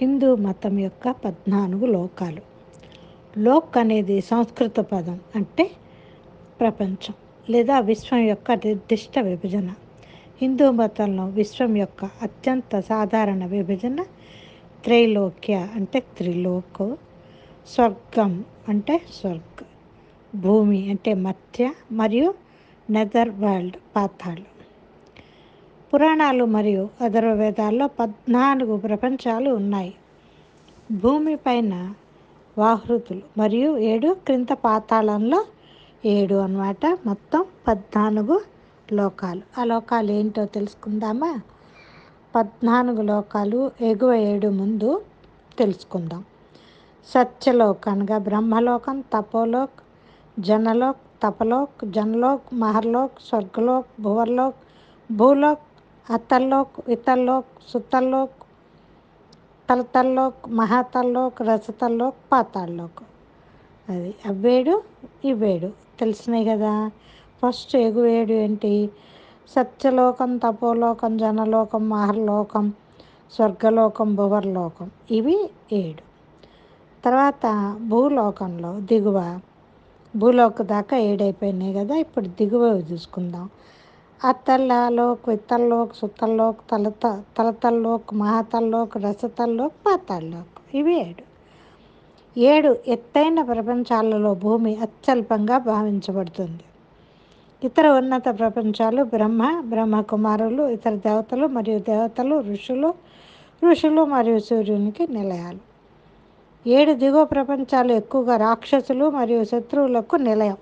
హిందూ మతం యొక్క పద్నాలుగు లోకాలు లోక్ అనేది సంస్కృత పదం అంటే ప్రపంచం లేదా విశ్వం యొక్క నిర్దిష్ట విభజన హిందూ మతంలో విశ్వం యొక్క అత్యంత సాధారణ విభజన త్రైలోక్య అంటే త్రిలోక్ స్వర్గం అంటే స్వర్గ్ భూమి అంటే మత్య మరియు నెదర్ వరల్డ్ పాతాళం పురాణాలు మరియు అధర్వవేదాల్లో పద్నాలుగు ప్రపంచాలు ఉన్నాయి భూమిపైన వాహృతులు మరియు ఏడు క్రింద పాతాళంలో ఏడు అన్నమాట మొత్తం పద్నాలుగు లోకాలు ఆ లోకాలు ఏంటో తెలుసుకుందామా పద్నాలుగు లోకాలు ఎగువ ఏడు ముందు తెలుసుకుందాం సత్యలోక్ అనగా బ్రహ్మలోకం తపోలోక్ జనలోక్ తపలోక్ జనలోక్ మహర్లోక్ స్వర్గలోక్ భువర్లోక్ భూలోక్ అతల్లోక్ వితల్లోక్ సుతల్లోక్ తలతల్లోక్ మహాతల్లోక్ రసతల్లోక్ పాతాల్లోక్ అది అవ్వేడు ఇవ్వేడు తెలిసినాయి కదా ఫస్ట్ ఎగువేడు ఏంటి సత్యలోకం తపోలోకం జనలోకం మహర్లోకం స్వర్గలోకం భువర్లోకం ఇవి ఏడు తర్వాత భూలోకంలో దిగువ భూలోక దాకా ఏడైపోయినాయి కదా ఇప్పుడు దిగువ చూసుకుందాం అత్తల్లోక్ విత్తల్లోక్ సుత్తల్లోక్ తలత తలతల్లోక్ మహాతల్లోక్ రసతల్లోక్ పాతాల్లోక్ ఇవి ఏడు ఏడు ఎత్తైన ప్రపంచాలలో భూమి అత్యల్పంగా భావించబడుతుంది ఇతర ఉన్నత ప్రపంచాలు బ్రహ్మ బ్రహ్మ కుమారులు ఇతర దేవతలు మరియు దేవతలు ఋషులు ఋషులు మరియు సూర్యునికి నిలయాలు ఏడు దిగువ ప్రపంచాలు ఎక్కువగా రాక్షసులు మరియు శత్రువులకు నిలయం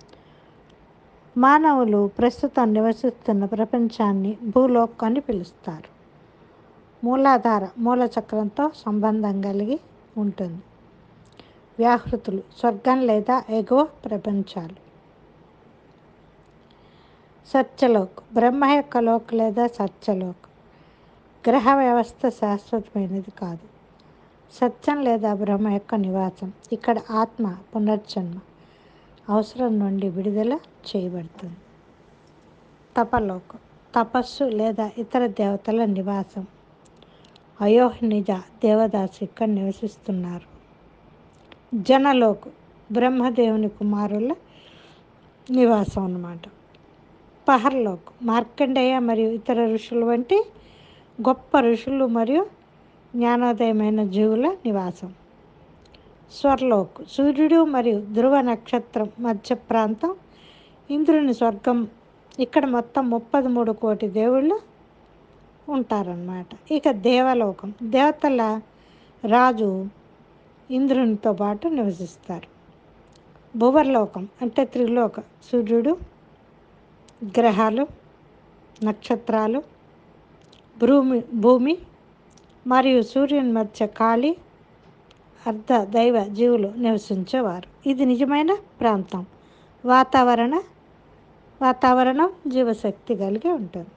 మానవులు ప్రస్తుతం నివసిస్తున్న ప్రపంచాన్ని భూలోక్ అని పిలుస్తారు మూలాధార మూల చక్రంతో సంబంధం కలిగి ఉంటుంది వ్యాహృతులు స్వర్గం లేదా ఎగువ ప్రపంచాలు సత్యలోక్ బ్రహ్మ యొక్క లోక్ లేదా సత్యలోక్ గ్రహ వ్యవస్థ శాశ్వతమైనది కాదు సత్యం లేదా బ్రహ్మ యొక్క నివాసం ఇక్కడ ఆత్మ పునర్జన్మ అవసరం నుండి విడుదల చేయబడుతుంది తపలోక్ తపస్సు లేదా ఇతర దేవతల నివాసం అయోహ్నిజ దేవదాసు ఇక్కడ నివసిస్తున్నారు జనలోక్ బ్రహ్మదేవుని కుమారుల నివాసం అన్నమాట పహర్లోక్ మార్కండేయ మరియు ఇతర ఋషులు వంటి గొప్ప ఋషులు మరియు జ్ఞానోదయమైన జీవుల నివాసం స్వర్లోక్ సూర్యుడు మరియు ధ్రువ నక్షత్రం మధ్య ప్రాంతం ఇంద్రుని స్వర్గం ఇక్కడ మొత్తం ముప్పది మూడు కోటి దేవుళ్ళు ఉంటారన్నమాట ఇక దేవలోకం దేవతల రాజు ఇంద్రునితో పాటు నివసిస్తారు భువర్లోకం అంటే త్రిలోక సూర్యుడు గ్రహాలు నక్షత్రాలు భూమి భూమి మరియు సూర్యుని మధ్య ఖాళీ అర్ధ దైవ జీవులు నివసించేవారు ఇది నిజమైన ప్రాంతం వాతావరణ వాతావరణం జీవశక్తి కలిగి ఉంటుంది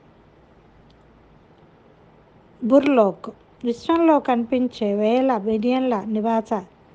బుర్లోక్ విశ్వంలో కనిపించే వేల బిలియన్ల నివాస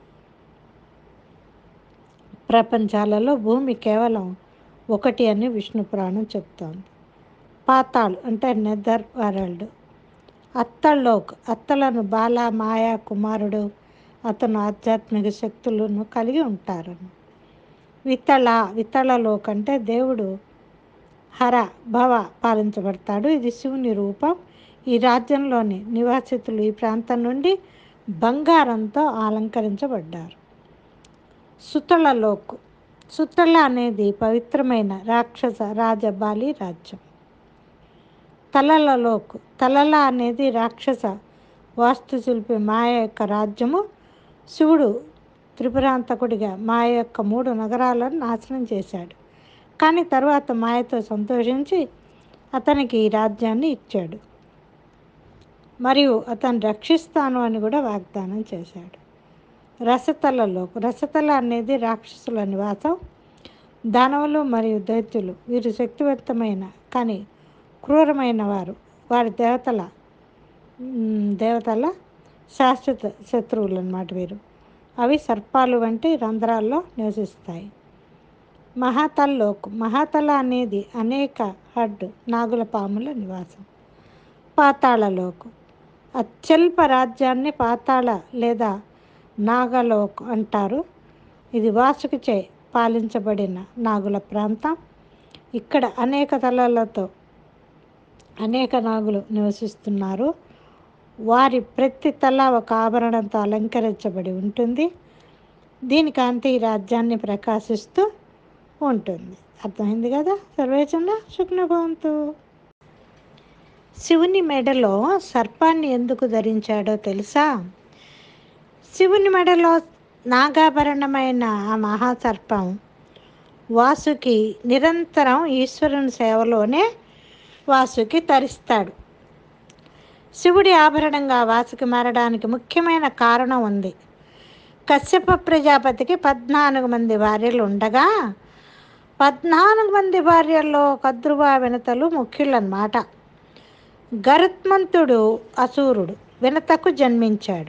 ప్రపంచాలలో భూమి కేవలం ఒకటి అని విష్ణు పురాణం చెప్తోంది పాతాళ్ అంటే నెదర్ వరల్డ్ అత్తల్లోక్ అత్తలను బాల మాయా కుమారుడు అతను ఆధ్యాత్మిక శక్తులను కలిగి ఉంటారు వితళ వితళలోక్ అంటే దేవుడు హర భవ పాలించబడతాడు ఇది శివుని రూపం ఈ రాజ్యంలోని నివాసితులు ఈ ప్రాంతం నుండి బంగారంతో అలంకరించబడ్డారు సుతళలోక్ సుతళ అనేది పవిత్రమైన రాక్షస రాజబాలి రాజ్యం తలలలోక్ తలల అనేది రాక్షస వాస్తుశిల్పి మాయ యొక్క రాజ్యము శివుడు త్రిపురాంతకుడిగా మాయ యొక్క మూడు నగరాలను నాశనం చేశాడు కానీ తర్వాత మాయతో సంతోషించి అతనికి ఈ రాజ్యాన్ని ఇచ్చాడు మరియు అతను రక్షిస్తాను అని కూడా వాగ్దానం చేశాడు రసతలలో రసతల అనేది రాక్షసుల నివాసం దానవులు మరియు దైత్యులు వీరు శక్తివంతమైన కానీ క్రూరమైన వారు వారి దేవతల మ్, దేవతల శాశ్వత శత్రువులు అన్నమాట వీరు అవి సర్పాలు వంటి రంధ్రాల్లో నివసిస్తాయి మహాతల్లోక్ మహాతల అనేది అనేక హడ్ నాగుల పాముల నివాసం పాతాళలోక్ అత్యల్ప రాజ్యాన్ని పాతాళ లేదా నాగలోక్ అంటారు ఇది వాసుకిచే పాలించబడిన నాగుల ప్రాంతం ఇక్కడ అనేక తలలతో అనేక నాగులు నివసిస్తున్నారు వారి ప్రతి తల ఒక ఆభరణంతో అలంకరించబడి ఉంటుంది దీని కాంతి ఈ రాజ్యాన్ని ప్రకాశిస్తూ ఉంటుంది అర్థమైంది కదా సర్వేచండ శుక్నభవంతు శివుని మెడలో సర్పాన్ని ఎందుకు ధరించాడో తెలుసా శివుని మెడలో నాగాభరణమైన ఆ మహాసర్పం వాసుకి నిరంతరం ఈశ్వరుని సేవలోనే వాసుకి తరిస్తాడు శివుడి ఆభరణంగా వాసుకి మారడానికి ముఖ్యమైన కారణం ఉంది కశ్యప ప్రజాపతికి పద్నాలుగు మంది భార్యలు ఉండగా పద్నాలుగు మంది భార్యల్లో కద్రువ వినతలు ముఖ్యులన్నమాట గరుత్మంతుడు అసూరుడు వినతకు జన్మించాడు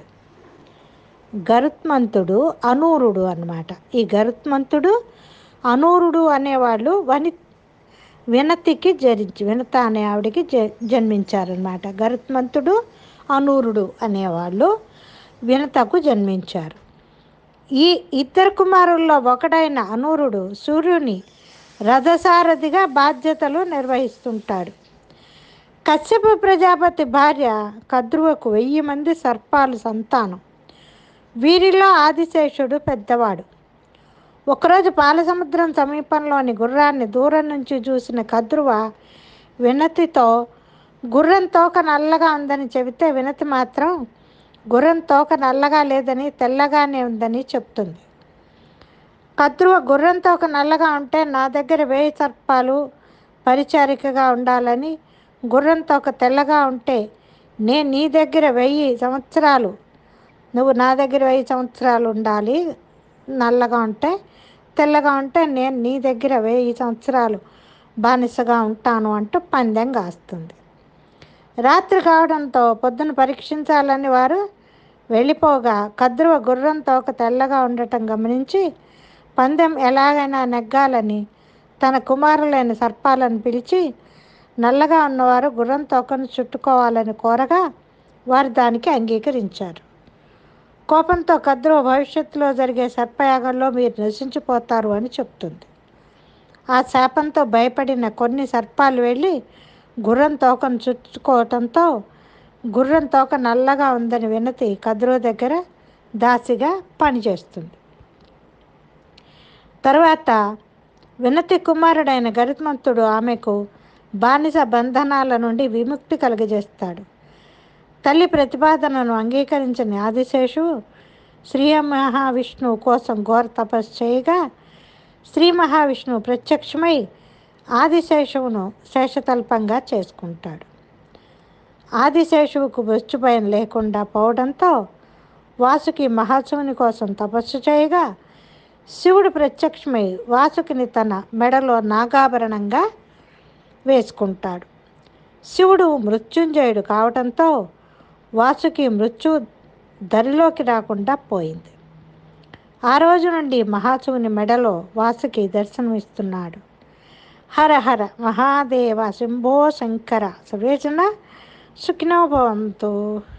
గరుత్మంతుడు అనూరుడు అన్నమాట ఈ గరుత్మంతుడు అనూరుడు అనేవాళ్ళు వని వినతికి జరించి వినత అనే ఆవిడికి జ జన్మించారనమాట గరుత్మంతుడు అనూరుడు అనేవాళ్ళు వినతకు జన్మించారు ఈ ఇద్దరు కుమారుల్లో ఒకడైన అనూరుడు సూర్యుని రథసారథిగా బాధ్యతలు నిర్వహిస్తుంటాడు కశ్యప ప్రజాపతి భార్య కద్రువకు వెయ్యి మంది సర్పాలు సంతానం వీరిలో ఆదిశేషుడు పెద్దవాడు ఒకరోజు పాలసముద్రం సమీపంలోని గుర్రాన్ని దూరం నుంచి చూసిన కద్రువ వినతితో గుర్రం తోక నల్లగా ఉందని చెబితే వినతి మాత్రం గుర్రం తోక నల్లగా లేదని తెల్లగానే ఉందని చెప్తుంది కద్రువ గుర్రం తోక నల్లగా ఉంటే నా దగ్గర వేయి సర్పాలు పరిచారికగా ఉండాలని గుర్రం తోక తెల్లగా ఉంటే నేను నీ దగ్గర వెయ్యి సంవత్సరాలు నువ్వు నా దగ్గర వెయ్యి సంవత్సరాలు ఉండాలి నల్లగా ఉంటే తెల్లగా ఉంటే నేను నీ దగ్గర వెయ్యి సంవత్సరాలు బానిసగా ఉంటాను అంటూ పందెం కాస్తుంది రాత్రి కావడంతో పొద్దున పరీక్షించాలని వారు వెళ్ళిపోగా కద్రువ గుర్రంతో ఒక తెల్లగా ఉండటం గమనించి పందెం ఎలాగైనా నెగ్గాలని తన కుమారులైన సర్పాలను పిలిచి నల్లగా ఉన్నవారు గుర్రం తోకను చుట్టుకోవాలని కోరగా వారు దానికి అంగీకరించారు కోపంతో కద్రువ భవిష్యత్తులో జరిగే సర్పయాగంలో మీరు నశించిపోతారు అని చెప్తుంది ఆ శాపంతో భయపడిన కొన్ని సర్పాలు వెళ్ళి గుర్రం తోకను చుట్టుకోవటంతో గుర్రం తోక నల్లగా ఉందని వినతి కద్రువ దగ్గర దాసిగా పనిచేస్తుంది తర్వాత వినతి కుమారుడైన గరుత్మంతుడు ఆమెకు బానిస బంధనాల నుండి విముక్తి కలుగజేస్తాడు తల్లి ప్రతిపాదనను అంగీకరించిన ఆదిశేషు శ్రీ మహావిష్ణువు కోసం ఘోర తపస్సు చేయగా శ్రీ మహావిష్ణువు ప్రత్యక్షమై ఆదిశేషువును శేషతల్పంగా చేసుకుంటాడు ఆదిశేషువుకు భయం లేకుండా పోవడంతో వాసుకి మహాశివుని కోసం తపస్సు చేయగా శివుడు ప్రత్యక్షమై వాసుకిని తన మెడలో నాగాభరణంగా వేసుకుంటాడు శివుడు మృత్యుంజయుడు కావటంతో వాసుకి మృత్యు దరిలోకి రాకుండా పోయింది ఆ రోజు నుండి మహాశివుని మెడలో వాసుకి దర్శనమిస్తున్నాడు హర హర మహాదేవ శంభో శంకర సర్వేజన సుఖినో భవంతు